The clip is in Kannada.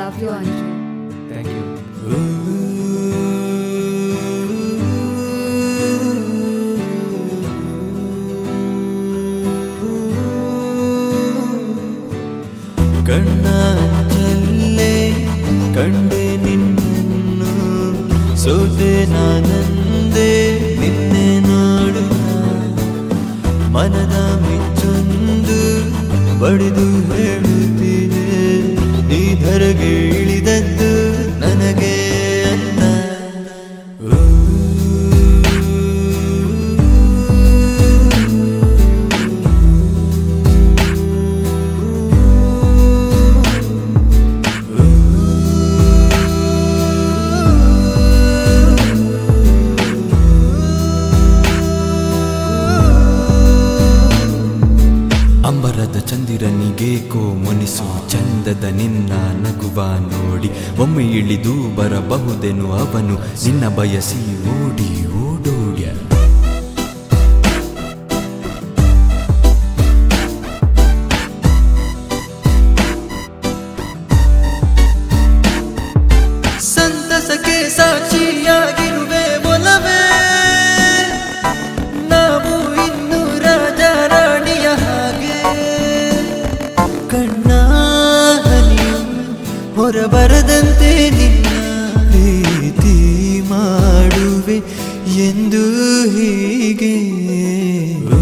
love you Anju thank you ಕಣ್ಣಾಚಲ್ಲೇ ಕಂಡೆ ನಿನ್ನನ್ನು ಸೋತೆ ನಾನಂದೆ ನಿನ್ನೆ ನೋಡುವ ಮನದ ಮಿಚ್ಚೊಂದು ಬಡಿದು ಹೇಳುತ್ತಿದೆ ಈ ಧರೆಗೆ ಇಳಿದದ್ದು ನನಗೆ ಅಂತ ಅಂಬರದ ಚಂದಿರನಿಗೇಕೋ ಮುನಿಸು ಚಂದದ ನಿನ್ನ ನಗುವ ನೋಡಿ ಒಮ್ಮೆ ಇಳಿದು ಬರಬಹುದೆನು ಅವನು ನಿನ್ನ ಬಯಸಿ ಓಡಿ ಓಡೋಡ್ಯ ಸಂತಸಕ್ಕೆ ಸಾಕ್ಷಿಯಾಗಿರುವೆ ಒಲವೇ ನಾವು ಇನ್ನು ರಾಜ ರಾಣಿಯ ಹಾಗೆ ಕಣ್ಣ ಹನಿಯು ಹೊರಬರದಂತೆ ನಿನ್ನ ಪ್ರೀತಿ ಮಾಡುವೆ ಎಂದು ಹೀಗೆ